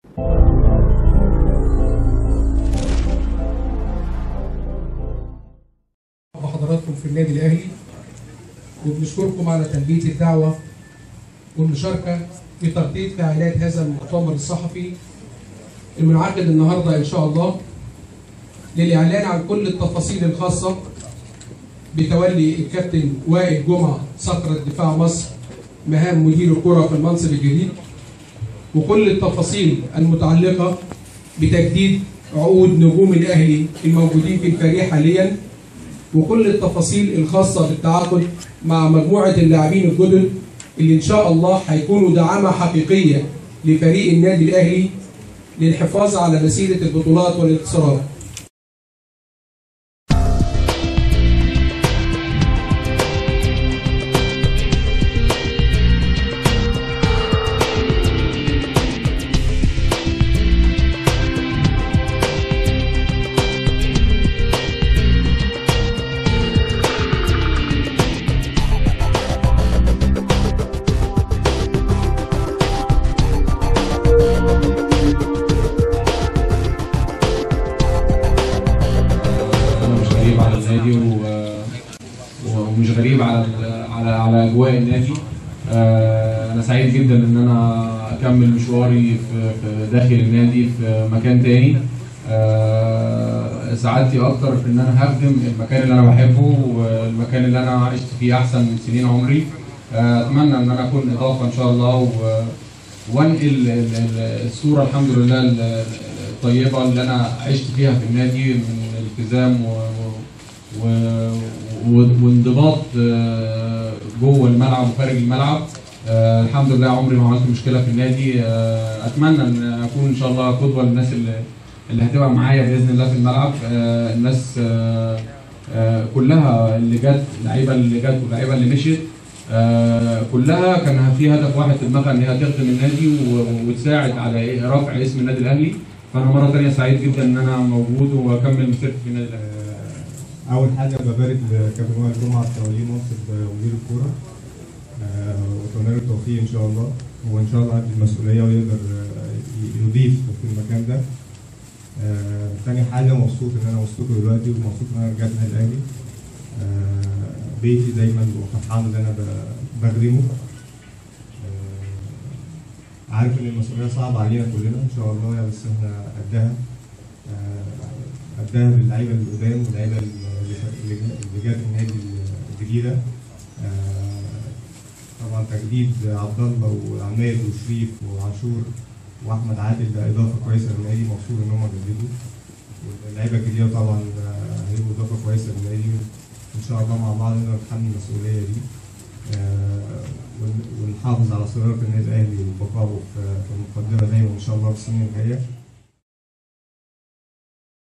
بحضراتكم في النادي الاهلي وبنشكركم على تلبيه الدعوه والمشاركه في تغطيه فعاليات هذا المؤتمر الصحفي المنعقد النهارده ان شاء الله للاعلان عن كل التفاصيل الخاصه بتولي الكابتن وائل جمعه صقر دفاع مصر مهام مدير الكره في المنصب الجديد وكل التفاصيل المتعلقه بتجديد عقود نجوم الاهلي الموجودين في الفريق حاليا وكل التفاصيل الخاصه بالتعاقد مع مجموعه اللاعبين الجدد اللي ان شاء الله هيكونوا دعامه حقيقيه لفريق النادي الاهلي للحفاظ على مسيره البطولات والانتصارات. انا مش غريب على النادي و... و- ومش غريب على ال- على على اجواء النادي آه، انا سعيد جدا ان انا اكمل مشواري في في داخل النادي في مكان تاني آه، سعادتي اكتر في ان انا هخدم المكان اللي انا بحبه والمكان اللي انا عشت فيه احسن سنين عمري آه، اتمنى ان انا اكون اضافه ان شاء الله و... وانقل ال- ال- الصوره الحمد لله ال- الطيبه اللي انا عشت فيها في النادي من التزام و... و... و... وانضباط آه، جوه الملعب وخارج الملعب آه، الحمد لله عمري ما عملت مشكله في النادي آه، اتمنى ان اكون ان شاء الله قدوه للناس اللي اللي هتبقى معايا باذن الله في الملعب آه، الناس آه، آه، كلها اللي جت اللعيبه اللي جت واللعيبه اللي مشيت آه، كلها كان في هدف واحد في دماغها ان هي تخدم النادي و- وتساعد على رفع اسم النادي الاهلي فانا مره ثانيه سعيد جدا ان انا موجود واكمل مسيرتي في النادي الاهلي اول حاجه ببارك لكابتن وائل جمعه في توليه منصب مدير الكوره آه، واتمنى له التوفيق ان شاء الله وان شاء الله قد المسؤوليه ويقدر آه، يضيف في المكان ده آه، تاني حاجه مبسوط ان انا وسطكم دلوقتي ومبسوط ان انا رجعت النادي الاهلي آه، بيتي دايما وفرحان ان انا ب- بخدمه آه، عارف ان المسؤوليه صعبه علينا كلنا ان شاء الله يعني بس احنا قدها آه، قدها باللعيبه اللي قدام واللعيبه اللي اللي اللي جت النادي الجديده آه، طبعا تجديد عبد الله وعماد وشريف وعاشور واحمد عادل ده اضافه كويسه للنادي مبسوط ان هم جددوا واللعيبه الجديده طبعا آه، هيبقوا اضافه كويسه للنادي ان شاء الله مع بعض نقدر نتحمل المسؤوليه دي آه، ون- ونحافظ على صداره النادي الاهلي وبقائه في في المقدمه دايما ان شاء الله في السنين الجايه